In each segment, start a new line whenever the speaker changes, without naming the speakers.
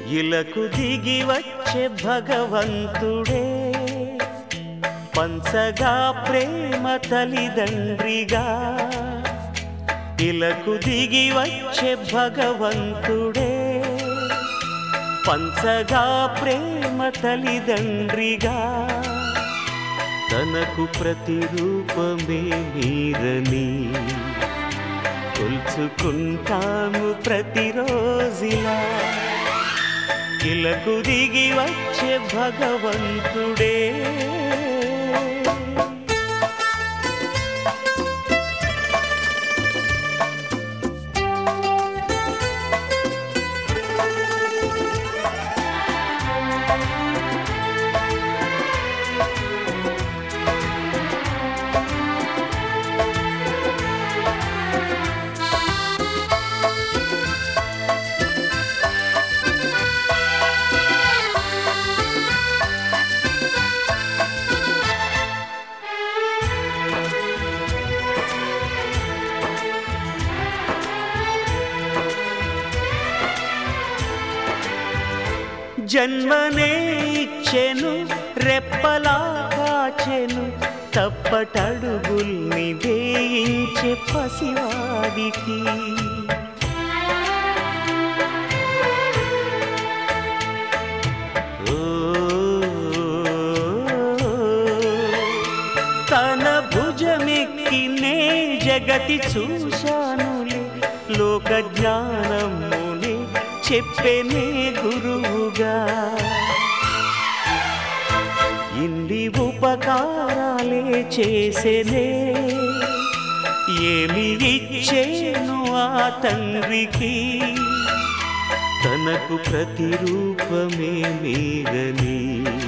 ఇలకు దిగి వచ్చే భగవంతుడే పంచగా ప్రేమ తల్లిదండ్రిగా ఇలకు దిగి వచ్చే భగవంతుడే పంచగా ప్రేమ తల్లిదండ్రిగా తనకు ప్రతిరూపమే మీరని కొల్చుకుంటాము ప్రతిరోజిలా ఇలకు దిగి వచ్చే భగవంతుడే జన్మనే ఇచ్చెను రెప్పలా కాచెను తప్పటడుగుల్ని వేయించే పసివాడికి ఓ, తన భుజమెక్కి నే జగతి చూశానులే లోక జ్ఞానమునే చెప్పెనే గురువుగా ఇన్ని ఉపకారాలే చేసేనే ఏమి ఇచ్చేను ఆ తండ్రికి తనకు ప్రతిరూపమే మీరని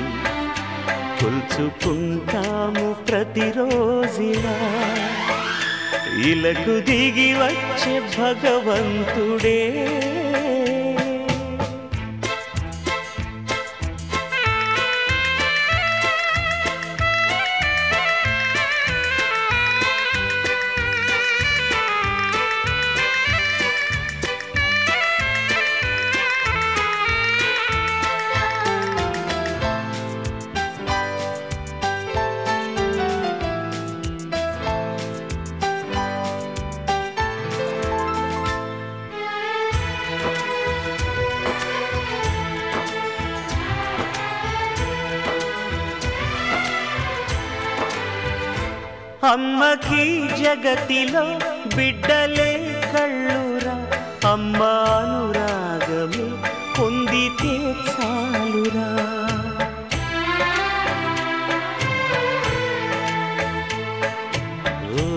కొల్చుకుంటాము ప్రతిరోజిలా ఇలకు దిగి వచ్చే భగవంతుడే అమ్మకి జగతిలో బిడ్డలే కళ్ళురా అమ్మ అనురాగమే పొందితే చాలురా ఓ,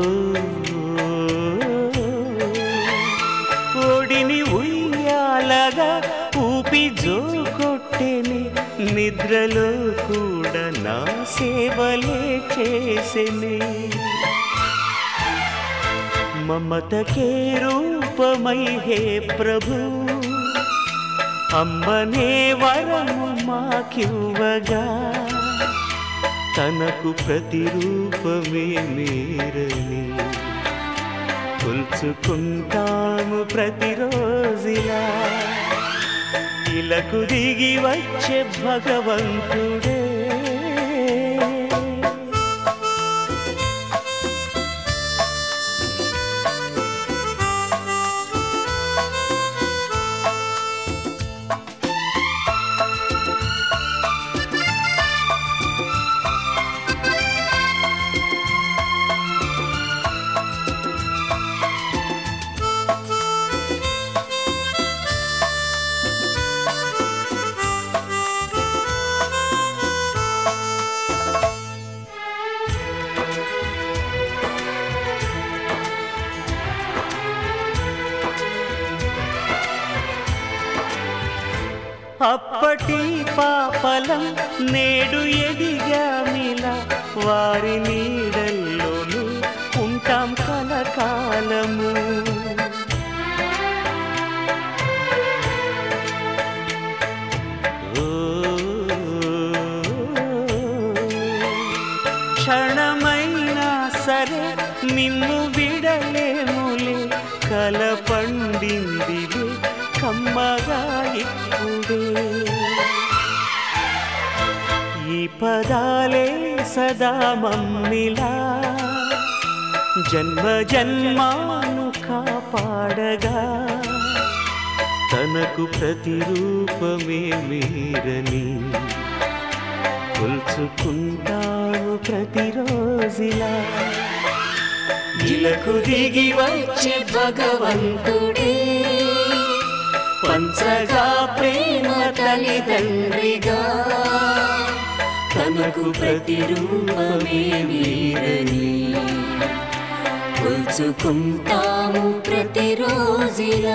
ఓడిని ఉయ్యాలగా ఊపి జోకొట్టెని నిద్రలో కూడా నా సేవలే చేసెని మమతకే రూపమై హే ప్రభు అమ్మనే వరము మాకివ్వగా తనకు ప్రతిరూపమే మీరని కొల్చుకుంటాము ప్రతిరోజిలా ఇలకు దిగి వచ్చే భగవంతుడే అప్పటి పాపలం నేడు ఎదిగామిలా వారి నీడల్లోనూ ఉంటాం కలకాలము ఓ, క్షణమైనా సరే నిన్ను విడలేములే కల పండిందిలే కమ్మగా ఎక్కువ పదాలే సదా మమ్మిలా జన్మ జన్మాను కాపాడగా తనకు ప్రతిరూపమే మీరని కొల్చుకుంటాను ప్రతిరోజిలా ఇలకు దిగి వచ్చే భగవంతుడే పంచగా ప్రేమ తల్లిదండ్రిగా తనకు ప్రతిరూపమే మీరని
కొలుచుకుంటాము ప్రతిరోజిలా